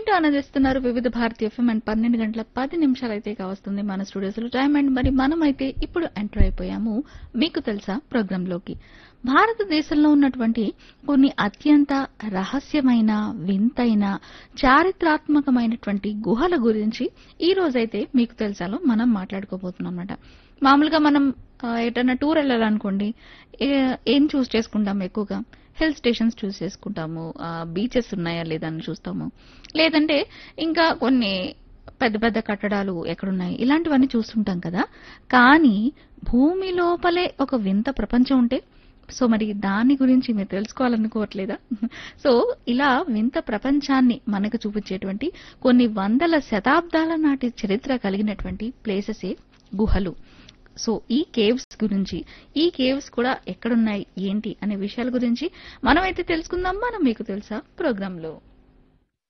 వింటూ ఆనందిస్తున్నారు వివిధ భారతీయ ఎఫ్ఎం అండ్ పన్నెండు గంటల పది నిమిషాలు అయితే కావస్తుంది మన స్టూడియోస్ లో టైం అండ్ మరి మనమైతే ఇప్పుడు ఎంటర్ అయిపోయాము మీకు తెలుసా ప్రోగ్రామ్ లోకి భారతదేశంలో ఉన్నటువంటి కొన్ని అత్యంత రహస్యమైన వింతైన చారిత్రాత్మకమైనటువంటి గుహల గురించి ఈ రోజైతే మీకు తెలుసాలో మనం మాట్లాడుకోబోతున్నాం అన్నమాట మామూలుగా మనం ఆ, ఎటన్నా టూర్ వెళ్ళాలనుకోండి ఏ- ఏం చూస్ చేసుకుంటాం ఎక్కువగా హిల్ స్టేషన్స్ చూస్ చేసుకుంటాము బీచెస్ ఉన్నాయా లేదా అని చూస్తాము లేదంటే ఇంకా కొన్ని పెద్ద పెద్ద కట్టడాలు ఎక్కడున్నాయి ఇలాంటివన్నీ చూస్తుంటాం కదా కానీ భూమి లోపలే ఒక వింత ప్రపంచం ఉంటే సో మరి దాని గురించి మీరు తెలుసుకోవాలనుకోవట్లేదా సో ఇలా వింత ప్రపంచాన్ని మనకు చూపించేటువంటి కొన్ని వందల శతాబ్దాల నాటి చరిత్ర కలిగినటువంటి ప్లేసెసే గుహలు సో ఈ కేవ్స్ గురించి ఈ కేవ్స్ కూడా ఎక్కడున్నాయి ఏంటి అనే విషయాల గురించి మనమైతే తెలుసుకుందాం మనం మీకు తెలుసా ప్రోగ్రాంలో